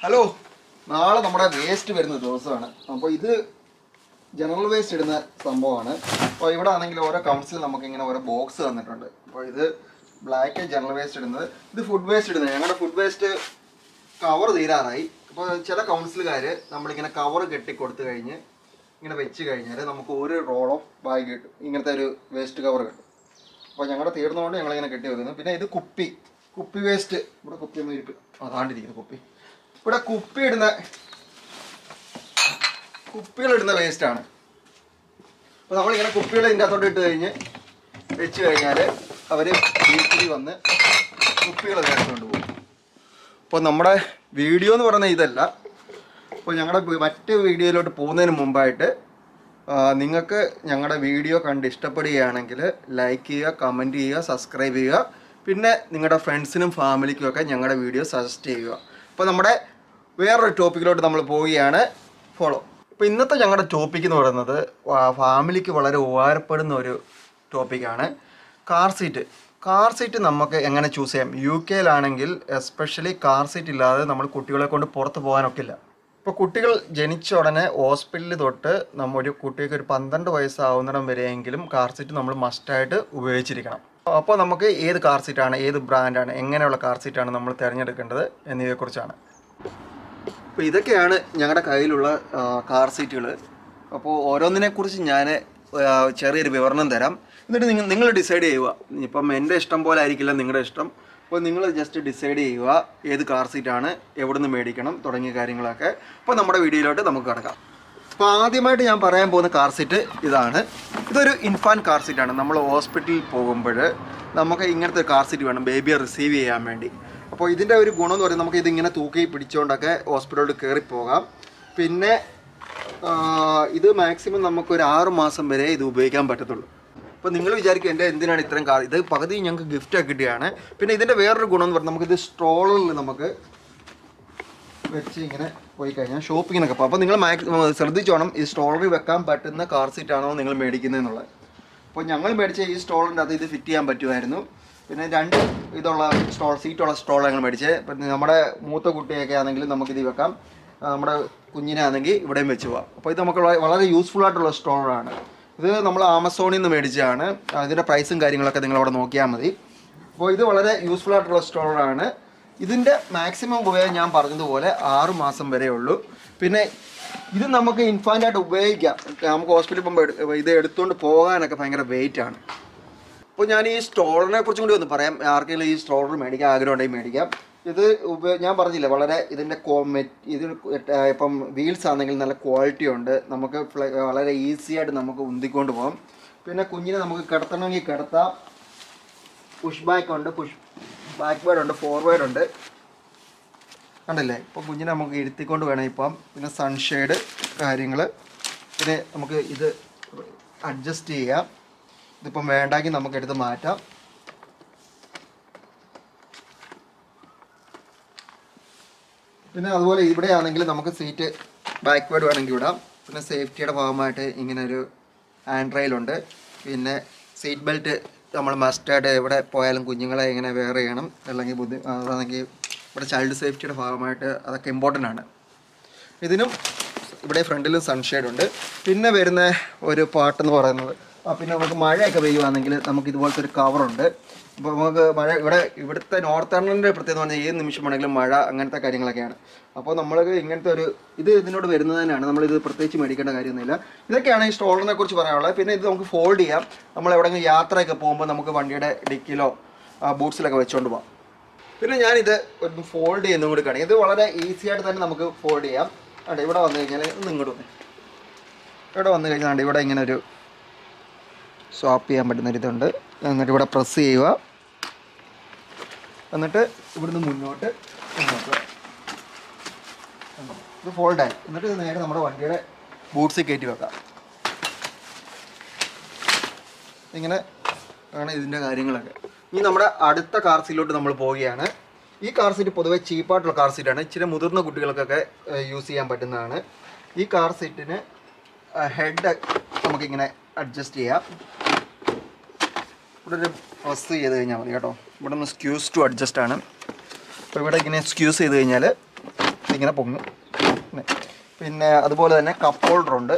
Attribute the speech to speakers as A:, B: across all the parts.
A: hello നാളെ നമ്മുടെ waste വരുന്ന ദിവസമാണ് അപ്പോൾ ഇത് ജനറൽ വേസ്റ്റ് ഇടുന്ന സംഭവമാണ് അപ്പോൾ ഇവിടെ ആണെങ്കിൽ ഓരോ കൗൺസിൽ നമുക്ക് ഇങ്ങനെ ഓരോ ബോക്സ് തന്നിട്ടുണ്ട് അപ്പോൾ ഇത് ബ്ലാക്ക് ജനറൽ വേസ്റ്റ് ഇടുന്നത് ഇത് ഫുഡ് വേസ്റ്റ് ഇടുന്നത് ഞങ്ങളുടെ ഫുഡ് വേസ്റ്റ് കവർ തീരാറായി അപ്പോൾ ചില കൗൺസിലുകാർ നമ്മളിങ്ങനെ കവർ കെട്ടി കൊടുത്തു കഴിഞ്ഞ് ഇങ്ങനെ വെച്ച് കഴിഞ്ഞാൽ നമുക്ക് ഒരു റോൾ ഓഫ് ബാഗ് കിട്ടും ഇങ്ങനത്തെ ഒരു വേസ്റ്റ് കവർ കിട്ടും അപ്പോൾ ഞങ്ങളുടെ തീർന്നുകൊണ്ട് ഞങ്ങളിങ്ങനെ കെട്ടി വെക്കുന്നു പിന്നെ ഇത് കുപ്പി കുപ്പി വേസ്റ്റ് ഇവിടെ കുപ്പി ഒന്നും ഇരിക്കും അതാണ്ടിരിക്കുന്നു കുപ്പി ഇവിടെ കുപ്പി ഇടുന്ന കുപ്പികളിടുന്ന വേസ്റ്റാണ് അപ്പോൾ നമ്മളിങ്ങനെ കുപ്പികൾ ഇതിൻ്റെ അകത്തോട്ട് ഇട്ട് കഴിഞ്ഞ് വെച്ച് കഴിഞ്ഞാൽ അവർ വീട്ടിൽ വന്ന് കുപ്പികൾ നേരിട്ടുകൊണ്ട് പോകും അപ്പോൾ നമ്മുടെ വീഡിയോ എന്ന് പറയുന്നത് ഇതല്ല അപ്പോൾ ഞങ്ങളുടെ വി- മറ്റ് വീഡിയോയിലോട്ട് പോകുന്നതിന് മുമ്പായിട്ട് ആ, നിങ്ങൾക്ക് ഞങ്ങളുടെ വീഡിയോ കണ്ട് ഇഷ്ടപ്പെടുകയാണെങ്കിൽ ലൈക്ക് ചെയ്യുക കമൻറ്റ് ചെയ്യുക സബ്സ്ക്രൈബ് ചെയ്യുക പിന്നെ നിങ്ങളുടെ ഫ്രണ്ട്സിനും ഫാമിലിക്കും ഒക്കെ ഞങ്ങളുടെ വീഡിയോ സജസ്റ്റ് ചെയ്യുക അപ്പോൾ നമ്മുടെ വേറൊരു ടോപ്പിക്കിലോട്ട് നമ്മൾ പോവുകയാണ് ഫോളോ അപ്പോൾ ഇന്നത്തെ ഞങ്ങളുടെ ടോപ്പിക് എന്ന് പറയുന്നത് വാ- ഫാമിലിക്ക് വളരെ ഉപകാരപ്പെടുന്ന ഒരു ടോപ്പിക്കാണ് കാർ സീറ്റ് കാർ സീറ്റ് നമുക്ക് എങ്ങനെ ചൂസ് ചെയ്യാം യു കെയിലാണെങ്കിൽ എസ്പെഷ്യലി കാർ സീറ്റ് ഇല്ലാതെ നമ്മൾ കുട്ടികളെ കൊണ്ട് പുറത്ത് പോകാനൊക്കില്ല ഇപ്പോൾ കുട്ടികൾ ജനിച്ച ഉടനെ ഹോസ്പിറ്റലിൽ തൊട്ട് നമ്മ ഒരു കുട്ടിക്ക് ഒരു പന്ത്രണ്ട് വയസ്സാവുന്നിടം വരെയെങ്കിലും കാർ സീറ്റ് നമ്മൾ മസ്റ്റായിട്ട് ഉപയോഗിച്ചിരിക്കണം അപ്പോൾ നമുക്ക് ഏത് കാർ സീറ്റാണ് ഏത് ബ്രാൻഡാണ് എങ്ങനെയുള്ള കാർ സീറ്റാണ് നമ്മൾ തിരഞ്ഞെടുക്കേണ്ടത് എന്നിവയെക്കുറിച്ചാണ് അപ്പോൾ ഇതൊക്കെയാണ് ഞങ്ങളുടെ കയ്യിലുള്ള ആ, കാർ സീറ്റുകൾ അപ്പോൾ ഓരോന്നിനെ കുറിച്ച് ഞാൻ ആ, ചെറിയൊരു വിവരണം തരാം എന്നിട്ട് നിങ്ങൾ നിങ്ങൾ ഡിസൈഡ് ചെയ്യുക ഇപ്പം എൻ്റെ ഇഷ്ടം പോലെ ആയിരിക്കില്ല നിങ്ങളുടെ ഇഷ്ടം അപ്പോൾ നിങ്ങൾ ജസ്റ്റ് ഡിസൈഡ് ചെയ്യുക ഏത് കാർ സീറ്റാണ് എവിടെ നിന്ന് മേടിക്കണം തുടങ്ങിയ കാര്യങ്ങളൊക്കെ അപ്പോൾ നമ്മുടെ വീഡിയോയിലോട്ട് നമുക്ക് കിടക്കാം അപ്പോൾ ആദ്യമായിട്ട് ഞാൻ പറയാൻ പോകുന്ന കാർ സീറ്റ് ഇതാണ് ഇതൊരു ഇൻഫാൻ കാർ സീറ്റാണ് നമ്മൾ ഹോസ്പിറ്റലിൽ പോകുമ്പോൾ നമുക്ക് ഇങ്ങനത്തെ ഒരു കാർ സീറ്റ് വേണം ബേബിയെ റിസീവ് ചെയ്യാൻ വേണ്ടി അപ്പോൾ ഇതിൻ്റെ ഒരു ഗുണം എന്ന് പറയുന്നത് നമുക്ക് ഇതിങ്ങനെ തൂക്കി പിടിച്ചുകൊണ്ടൊക്കെ ഹോസ്പിറ്റലിൽ കയറി പോകാം പിന്നെ ആ, ഇത് മാക്സിമം നമുക്ക് ഒരു ആറ് മാസം വരെ ഇത് ഉപയോഗിക്കാൻ പറ്റത്തുള്ളൂ അപ്പോൾ നിങ്ങൾ വിചാരിക്കും എൻ്റെ എന്തിനാണ് ഇത്രയും കാർ ഇത് പകുതി ഞങ്ങൾക്ക് ഗിഫ്റ്റ് കിട്ടിയാണ് പിന്നെ ഇതിൻ്റെ വേറൊരു ഗുണം എന്ന് പറഞ്ഞാൽ നമുക്കിത് സ്ട്രോളിൽ നമുക്ക് വെച്ച് ഇങ്ങനെ പോയി കഴിഞ്ഞാൽ ഷോപ്പിങ്ങിനൊക്കെ പോകും അപ്പോൾ നിങ്ങൾ മാക്സിമം ശ്രദ്ധിച്ചോണം ഈ സ്റ്റോറിൽ വെക്കാൻ പറ്റുന്ന കാർ സീറ്റ് ആണോ നിങ്ങൾ മേടിക്കുന്നതെന്നുള്ളത് അപ്പോൾ ഞങ്ങൾ മേടിച്ച ഈ സ്റ്റോളിൻ്റെ അത് ഇത് ഫിറ്റ് ചെയ്യാൻ പറ്റുമായിരുന്നു പിന്നെ രണ്ട് ഇതുള്ള സ്റ്റോൾ സീറ്റുള്ള സ്റ്റോൾ ഞങ്ങൾ മേടിച്ചത് ഇപ്പം നമ്മുടെ മൂത്ത കുട്ടിയൊക്കെ ആണെങ്കിൽ നമുക്കിത് വെക്കാം ആ, നമ്മുടെ കുഞ്ഞിനെ ആണെങ്കിൽ ഇവിടെയും വെച്ച് പോവാം അപ്പോൾ ഇത് നമുക്ക് വളരെ- വളരെ യൂസ്ഫുൾ ആയിട്ടുള്ള സ്റ്റോളാണ് ഇത് നമ്മൾ ആമസോണിൽ നിന്ന് മേടിച്ചതാണ് ഇതിൻ്റെ പ്രൈസും കാര്യങ്ങളൊക്കെ നിങ്ങൾ അവിടെ നോക്കിയാൽ മതി അപ്പോൾ ഇത് വളരെ യൂസ്ഫുൾ ആയിട്ടുള്ള സ്റ്റോറാണ് ഇതിൻ്റെ മാക്സിമം ഉപയോഗം ഞാൻ പറഞ്ഞതുപോലെ ആറ് മാസം വരെ ഉള്ളൂ പിന്നെ ഇത് നമുക്ക് ഇൻഫാൻ്റായിട്ട് ഉപയോഗിക്കാം നമുക്ക് ഹോസ്പിറ്റലിൽ പോകുമ്പോൾ എടു- ഇത് എടുത്തുകൊണ്ട് പോകാനൊക്കെ ഭയങ്കര വെയിറ്റ് ആണ് അപ്പോൾ ഞാൻ ഈ സ്റ്റോറിനെ കുറിച്ചും കൂടി ഒന്ന് പറയാം ആർക്കെങ്കിലും ഈ സ്റ്റോറിൽ മേടിക്കാൻ ആഗ്രഹം ഉണ്ടെങ്കിൽ മേടിക്കാം ഇത് ഉപ ഞാൻ പറഞ്ഞില്ല വളരെ ഇതിൻ്റെ കോ ഇത് ഇപ്പം വീൽസ് ആണെങ്കിൽ നല്ല ക്വാളിറ്റി ഉണ്ട് നമുക്ക് ഫ്ല- വളരെ ഈസി ആയിട്ട് നമുക്ക് ഉന്തിക്കൊണ്ട് പോകാം പിന്നെ കുഞ്ഞിനെ നമുക്ക് കിടത്തണമെങ്കിൽ കിടത്താം പുഷ് ബാക്ക് ഉണ്ട് പുഷ് ബാക്ക് വേർഡ് ഉണ്ട് ഫോർവേഡ് ഉണ്ട് കണ്ടല്ലേ ഇപ്പോൾ കുഞ്ഞിനെ നമുക്ക് ഇരുത്തിക്കൊണ്ട് വേണം ഇപ്പം പിന്നെ സൺഷെയ്ഡ് കാര്യങ്ങൾ പിന്നെ നമുക്ക് ഇത് അഡ്ജസ്റ്റ് ചെയ്യാം ഇതിപ്പം വേണ്ടെങ്കിൽ നമുക്ക് എടുത്ത് മാറ്റാം പിന്നെ അതുപോലെ ഇവിടെ ആണെങ്കിൽ നമുക്ക് സീറ്റ് ബാക്ക്വേർഡ് വേണമെങ്കിൽ വിടാം പിന്നെ സേഫ്റ്റിയുടെ ഭാഗമായിട്ട് ഇങ്ങനെ ഒരു ഹാൻഡ് റെയിലുണ്ട് പിന്നെ സീറ്റ് ബെൽറ്റ് നമ്മൾ മസ്റ്റായിട്ട് എവിടെ പോയാലും കുഞ്ഞുങ്ങളെ ഇങ്ങനെ വെയർ ചെയ്യണം അല്ലെങ്കിൽ ബുദ്ധി അതാണെങ്കിൽ ഇവിടെ ചൈൽഡ് സേഫ്റ്റിയുടെ ഭാഗമായിട്ട് അതൊക്കെ ഇമ്പോർട്ടൻ്റ് ആണ് ഇതിനും ഇവിടെ ഫ്രണ്ടിലും സൺഷെയ്ഡ് ഉണ്ട് പിന്നെ വരുന്ന ഒരു പാട്ടെന്ന് പറയുന്നത് ആ പിന്നെ നമുക്ക് മഴയൊക്കെ പെയ്യുവാണെങ്കിൽ നമുക്ക് ഇതുപോലത്തെ ഒരു കവറുണ്ട് അപ്പോൾ നമുക്ക് മഴ ഇവിടെ ഇവിടുത്തെ നോർത്ത് ഇംഗ്ലണ്ടിൻ്റെ പ്രത്യേകത എന്ന് പറഞ്ഞാൽ ഏത് നിമിഷം വേണമെങ്കിലും മഴ അങ്ങനത്തെ കാര്യങ്ങളൊക്കെയാണ് അപ്പോൾ നമ്മൾക്ക് ഇങ്ങനത്തെ ഒരു ഇത് ഇതിനോട് വരുന്നത് തന്നെയാണ് നമ്മളിത് പ്രത്യേകിച്ച് മേടിക്കേണ്ട കാര്യമൊന്നുമില്ല ഇതൊക്കെയാണ് ഈ സ്റ്റോളിനെ കുറിച്ച് പറയാനുള്ളത് പിന്നെ ഇത് നമുക്ക് ഫോൾഡ് ചെയ്യാം നമ്മൾ എവിടെയെങ്കിലും യാത്രയൊക്കെ പോകുമ്പോൾ നമുക്ക് വണ്ടിയുടെ ഡിക്കിലോ ബൂട്ട്സിലൊക്കെ വെച്ചുകൊണ്ട് പോകാം പിന്നെ ഞാനിത് ഒന്ന് ഫോൾഡ് ചെയ്യുന്നതും കൂടി കാണിക്കും ഇത് വളരെ ഈസി ആയിട്ട് തന്നെ നമുക്ക് ഫോൾഡ് ചെയ്യാം അതെ ഇവിടെ വന്നു കഴിഞ്ഞാൽ ഒന്ന് ഇങ്ങോട്ട് വന്നേ ഇവിടെ വന്നു കഴിഞ്ഞാൽ ദാണ്ടെ ഇവിടെ ഇങ്ങനെ ഒരു സ്വാപ്പ് ചെയ്യാൻ പറ്റുന്ന ഒരു ഇതുണ്ട് എന്നിട്ട് ഇവിടെ പ്രസ് ചെയ്യുക എന്നിട്ട് ഇവിടുന്ന് മുന്നോട്ട് മുന്നോട്ട് ഇത് ഫോൾഡായി എന്നിട്ട് ഇത് നേരെ നമ്മുടെ വണ്ടിയുടെ ബൂട്ട്സിൽ കയറ്റി വെക്കാം ഇങ്ങനെ ആണ് ഇതിൻ്റെ കാര്യങ്ങളൊക്കെ ഇനി നമ്മുടെ അടുത്ത കാർ സീറ്റിലോട്ട് നമ്മൾ പോവുകയാണ് ഈ കാർ സീറ്റ് പൊതുവെ ചീപ്പായിട്ടുള്ള കാർ സീറ്റാണ് ഇച്ചിരി മുതിർന്ന കുട്ടികൾക്കൊക്കെ യൂസ് ചെയ്യാൻ പറ്റുന്നതാണ് ഈ കാർ സീറ്റിന് ഹെഡ് നമുക്കിങ്ങനെ അഡ്ജസ്റ്റ് ചെയ്യാം ഇവിടെ ഒരു പ്രസ് ചെയ്ത് കഴിഞ്ഞാൽ മതി കേട്ടോ ഇവിടെ നിന്ന് സ്ക്യൂസ് ടു അഡ്ജസ്റ്റ് ആണ് അപ്പോൾ ഇവിടെ ഇങ്ങനെ സ്ക്യൂസ് ചെയ്ത് കഴിഞ്ഞാൽ ഇങ്ങനെ പൊങ്ങും പിന്നെ- പിന്നെ അതുപോലെ തന്നെ കപ്പ് ഹോൾഡർ ഉണ്ട്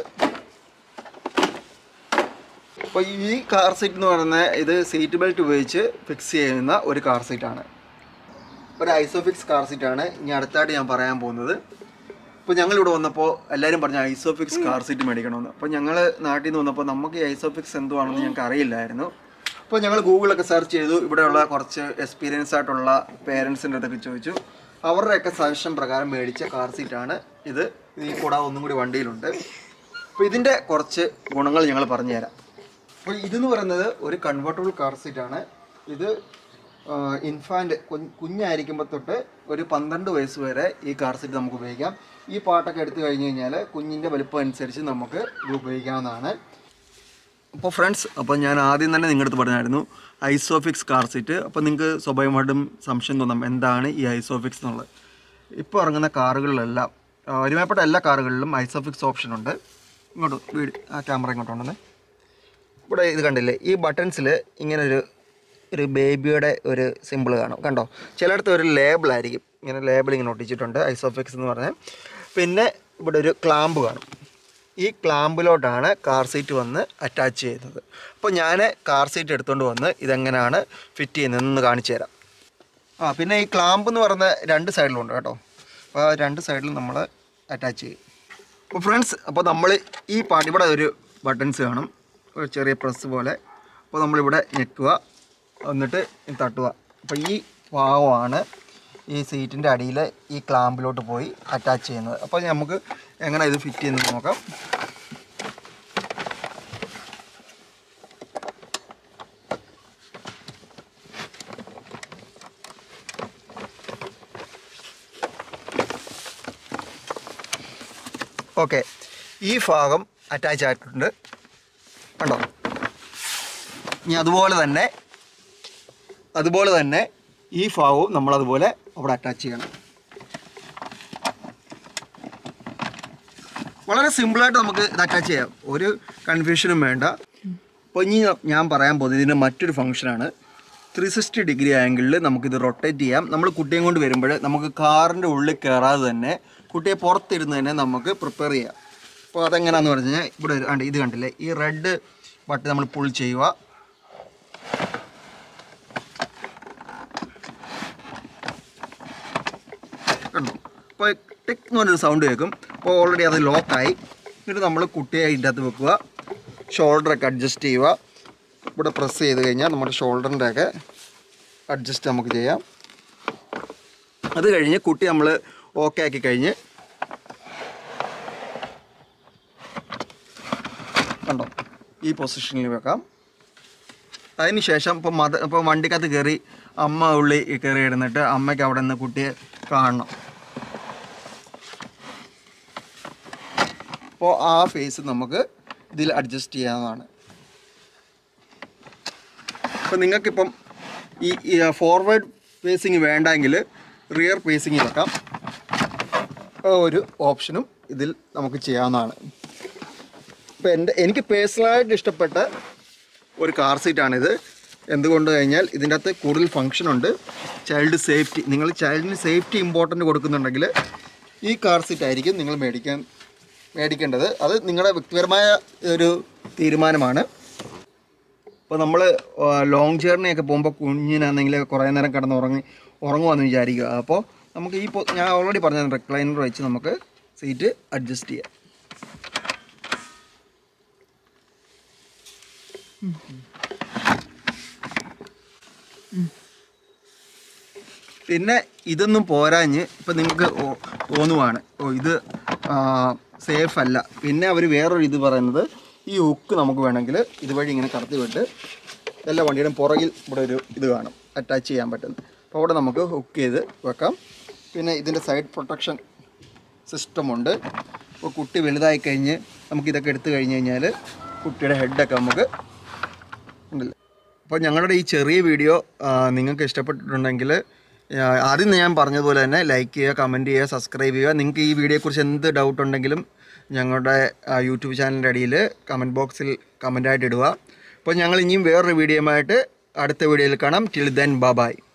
A: അപ്പോൾ ഈ കാർ സീറ്റ് എന്ന് പറയുന്നത് ഇത് സീറ്റ് ബെൽറ്റ് ഉപയോഗിച്ച് ഫിക്സ് ചെയ്യുന്ന ഒരു കാർ സീറ്റാണ് ഒരു ഐസോഫിക്സ് കാർ സീറ്റാണ് ഇനി അടുത്തായിട്ട് ഞാൻ പറയാൻ പോകുന്നത് ഇപ്പോൾ ഞങ്ങൾ ഇവിടെ വന്നപ്പോൾ എല്ലാവരും പറഞ്ഞു ഐസോഫിക്സ് കാർ സീറ്റ് മേടിക്കണമെന്ന് അപ്പോൾ ഞങ്ങൾ നാട്ടിൽ നിന്ന് വന്നപ്പോൾ നമുക്ക് ഈ ഐസോഫിക്സ് എന്തുവാണെന്ന് ഞങ്ങൾക്ക് അറിയില്ലായിരുന്നു അപ്പോൾ ഞങ്ങൾ ഗൂഗിളൊക്കെ സെർച്ച് ചെയ്തു ഇവിടെയുള്ള കുറച്ച് എക്സ്പീരിയൻസ് ആയിട്ടുള്ള പേരൻസിൻ്റെ അടുത്തൊക്കെ ചോദിച്ചു അവരുടെയൊക്കെ സജഷൻ പ്രകാരം മേടിച്ച കാർ സീറ്റാണ് ഇത് ഈ കൂടാതെ ഒന്നും കൂടി വണ്ടിയിലുണ്ട് അപ്പോൾ ഇതിൻ്റെ കുറച്ച് ഗുണങ്ങൾ ഞങ്ങൾ പറഞ്ഞുതരാം അപ്പോൾ ഇതെന്ന് പറയുന്നത് ഒരു കൺവേർട്ടബിൾ കാർ സീറ്റാണ് ഇത് ഇൻഫാൻറ്റ് കുഞ്ഞായിരിക്കുമ്പോൾ തൊട്ട് ഒരു പന്ത്രണ്ട് വയസ്സ് വരെ ഈ കാർ സീറ്റ് നമുക്ക് ഉപയോഗിക്കാം ഈ പാട്ടൊക്കെ എടുത്തു കഴിഞ്ഞ് കഴിഞ്ഞാൽ കുഞ്ഞിൻ്റെ വലുപ്പം അനുസരിച്ച് നമുക്ക് ഇത് ഉപയോഗിക്കാവുന്നതാണ് അപ്പോൾ ഫ്രണ്ട്സ് അപ്പോൾ ഞാൻ ആദ്യം തന്നെ നിങ്ങളുടെ അടുത്ത് പറഞ്ഞായിരുന്നു ഐസോഫിക്സ് കാർ സീറ്റ് അപ്പോൾ നിങ്ങൾക്ക് സ്വാഭാവികമായിട്ടും സംശയം തോന്നാം എന്താണ് ഈ ഐസോഫിക്സ് എന്നുള്ളത് ഇപ്പോൾ ഇറങ്ങുന്ന കാറുകളിലെല്ലാം ആ, ഒരുമാപ്പെട്ട എല്ലാ കാറുകളിലും ഐസോഫിക്സ് ഓപ്ഷൻ ഉണ്ട് ഇങ്ങോട്ട് വീട് ആ ക്യാമറ ഇങ്ങോട്ട് ഉണ്ടെന്ന് ഇവിടെ ഇത് കണ്ടില്ലേ ഈ ബട്ടൺസിൽ ഇങ്ങനെ ഒരു ഒരു ബേബിയുടെ ഒരു സിമ്പിൾ കാണും കണ്ടോ ചിലയിടത്ത് ഒരു ലേബിളായിരിക്കും ഇങ്ങനെ ലേബിൾ ഇങ്ങനെ ഒട്ടിച്ചിട്ടുണ്ട് ഐസോഫിക്സ് എന്ന് പറഞ്ഞാൽ പിന്നെ ഇവിടെ ഒരു ക്ലാമ്പ് കാണും ഈ ക്ലാമ്പിലോട്ടാണ് കാർ സീറ്റ് വന്ന് അറ്റാച്ച് ചെയ്യുന്നത് അപ്പോൾ ഞാൻ കാർ സീറ്റ് എടുത്തുകൊണ്ട് വന്ന് ഇതെങ്ങനെയാണ് ഫിറ്റ് ചെയ്യുന്നതെന്ന് കാണിച്ചു തരാം ആ പിന്നെ ഈ ക്ലാമ്പ് എന്ന് പറയുന്ന രണ്ട് സൈഡിലുണ്ട് കേട്ടോ അപ്പോൾ ആ രണ്ട് സൈഡിലും നമ്മൾ അറ്റാച്ച് ചെയ്യും അപ്പോൾ ഫ്രണ്ട്സ് അപ്പോൾ നമ്മൾ ഈ പാട്ട് ഇവിടെ ഒരു ബട്ടൺസ് കാണും ഒരു ചെറിയ പ്രസ് പോലെ അപ്പോൾ നമ്മളിവിടെ ഞെക്കുക എന്നിട്ട് ഇത് തട്ടുക അപ്പോൾ ഈ ഭാഗമാണ് ഈ സീറ്റിൻ്റെ അടിയിൽ ഈ ക്ലാമ്പിലോട്ട് പോയി അറ്റാച്ച് ചെയ്യുന്നത് അപ്പോൾ നമുക്ക് എങ്ങനെ ഇത് ഫിറ്റ് ചെയ്യുന്നത് നോക്കാം ഓക്കെ ഈ ഭാഗം അറ്റാച്ച് ആയിട്ടുണ്ട് കണ്ടോ ഇനി അതുപോലെ തന്നെ അതുപോലെ തന്നെ ഈ ഭാഗവും നമ്മളതുപോലെ അവിടെ അറ്റാച്ച് ചെയ്യണം വളരെ സിമ്പിളായിട്ട് നമുക്ക് ഇത് അറ്റാച്ച് ചെയ്യാം ഒരു കൺഫ്യൂഷനും വേണ്ട അപ്പോൾ ഇനി ഞാൻ പറയാൻ പോകുന്നത് ഇതിൻ്റെ മറ്റൊരു ഫംഗ്ഷനാണ് ത്രീ സിക്സ്റ്റി ഡിഗ്രി ആംഗിളിൽ നമുക്കിത് റൊട്ടേറ്റ് ചെയ്യാം നമ്മൾ കുട്ടിയെ കൊണ്ട് വരുമ്പോൾ നമുക്ക് കാറിൻ്റെ ഉള്ളിൽ കയറാതെ തന്നെ കുട്ടിയെ പുറത്തിരുന്ന് തന്നെ നമുക്ക് പ്രിപ്പയർ ചെയ്യാം അപ്പോൾ അതെങ്ങനെയാണെന്ന് പറഞ്ഞു കഴിഞ്ഞാൽ ഇവിടെ ഒരു- ആണ്ട് ഇത് കണ്ടില്ലേ ഈ റെഡ് ബട്ടൺ നമ്മൾ പുൾ ചെയ്യുക കണ്ടോ അപ്പോൾ ടെക് എന്ന് പറഞ്ഞൊരു സൗണ്ട് കേൾക്കും അപ്പോൾ ഓൾറെഡി അത് ലോക്കായി എന്നിട്ട് നമ്മൾ കുട്ടിയെ അതിൻ്റെ അകത്ത് വെക്കുക ഷോൾഡറൊക്കെ അഡ്ജസ്റ്റ് ചെയ്യുക ഇവിടെ പ്രസ് ചെയ്ത് കഴിഞ്ഞാൽ നമ്മുടെ ഷോൾഡറിൻ്റെ ഒക്കെ അഡ്ജസ്റ്റ് നമുക്ക് ചെയ്യാം അത് കഴിഞ്ഞ് കുട്ടി നമ്മൾ ഓക്കെ ആക്കി കഴിഞ്ഞ് കണ്ടോ ഈ പൊസിഷനിൽ വെക്കാം അതിന് ശേഷം ഇപ്പോൾ മത ഇപ്പോൾ വണ്ടിക്കകത്ത് കയറി അമ്മ ഉള്ളി കയറി ഇടുന്നിട്ട് അമ്മയ്ക്ക് അവിടെ നിന്ന് കുട്ടിയെ കാണണം അപ്പോൾ ആ ഫേസ് നമുക്ക് ഇതിൽ അഡ്ജസ്റ്റ് ചെയ്യാവുന്നതാണ് അപ്പോൾ നിങ്ങൾക്കിപ്പം ഈ ഫോർവേഡ് ഫേസിങ് വേണ്ടെങ്കിൽ റിയർ ഫേസിങ് വെക്കാം ആ ഒരു ഓപ്ഷനും ഇതിൽ നമുക്ക് ചെയ്യാവുന്നതാണ് ഇപ്പോൾ എൻ്റെ എനിക്ക് പേഴ്സണലായിട്ട് ഇഷ്ടപ്പെട്ട ഒരു കാർ സീറ്റാണിത് എന്തുകൊണ്ട് കഴിഞ്ഞാൽ ഇതിൻ്റെ അകത്ത് കൂടുതൽ ഫങ്ഷൻ ഉണ്ട് ചൈൽഡ് സേഫ്റ്റി നിങ്ങൾ ചൈൽഡിന് സേഫ്റ്റി ഇമ്പോർട്ടൻ്റ് കൊടുക്കുന്നുണ്ടെങ്കിൽ ഈ കാർ സീറ്റ് ആയിരിക്കും നിങ്ങൾ മേടിക്കാൻ മേടിക്കേണ്ടത് അത് നിങ്ങളുടെ വ്യക്തിപരമായ ഒരു തീരുമാനമാണ് ഇപ്പോൾ നമ്മൾ ലോങ് ജേർണിയൊക്കെ പോകുമ്പോൾ കുഞ്ഞിനാണെങ്കിൽ കുറേ നേരം കിടന്ന് ഉറങ്ങി ഉറങ്ങുമെന്ന് വിചാരിക്കുക അപ്പോൾ നമുക്ക് ഈ പൊ- ഞാൻ ഓൾറെഡി പറഞ്ഞ റിക്ലൈനർ വെച്ച് നമുക്ക് സീറ്റ് അഡ്ജസ്റ്റ് ചെയ്യാം പിന്നെ ഇതൊന്നും പോരാഞ്ഞ് ഇപ്പം നിങ്ങൾക്ക് ഓ- തോന്നുവാണ് ഓ ഇത് സേഫ് അല്ല പിന്നെ അവർ വേറൊരു ഇത് പറയുന്നത് ഈ ഹുക്ക് നമുക്ക് വേണമെങ്കിൽ ഇതുവഴി ഇങ്ങനെ കടത്തി വിട്ട് എല്ലാ വണ്ടിയുടെയും പുറകിൽ ഇവിടെ ഒരു ഇത് കാണും അറ്റാച്ച് ചെയ്യാൻ പറ്റുന്നത് അപ്പോൾ അവിടെ നമുക്ക് ഹുക്ക് ചെയ്ത് വെക്കാം പിന്നെ ഇതിൻ്റെ സൈഡ് പ്രൊട്ടക്ഷൻ സിസ്റ്റമുണ്ട് അപ്പോൾ കുട്ടി വലുതായി കഴിഞ്ഞ് നമുക്ക് ഇതൊക്കെ എടുത്തു കഴിഞ്ഞ് കഴിഞ്ഞാൽ കുട്ടിയുടെ ഹെഡൊക്കെ നമുക്ക് ഉണ്ടല്ലോ അപ്പോൾ ഞങ്ങളുടെ ഈ ചെറിയ വീഡിയോ ആ, നിങ്ങൾക്ക് ഇഷ്ടപ്പെട്ടിട്ടുണ്ടെങ്കിൽ ആ, ആദ്യം ഞാൻ പറഞ്ഞതുപോലെ തന്നെ ലൈക്ക് ചെയ്യുക കമൻറ്റ് ചെയ്യുക സബ്സ്ക്രൈബ് ചെയ്യുക നിങ്ങൾക്ക് ഈ വീഡിയോയെക്കുറിച്ച് എന്ത് ഡൗട്ട് ഉണ്ടെങ്കിലും ഞങ്ങളുടെ ആ, യൂട്യൂബ് ചാനലിൻ്റെ അടിയിൽ കമൻറ്റ് ബോക്സിൽ കമൻ്റായിട്ട് ഇടുക അപ്പോൾ ഞങ്ങൾ ഇനിയും വേറൊരു വീഡിയോയുമായിട്ട് അടുത്ത വീഡിയോയിൽ കാണാം ടിൽ ദെൻ ബൈ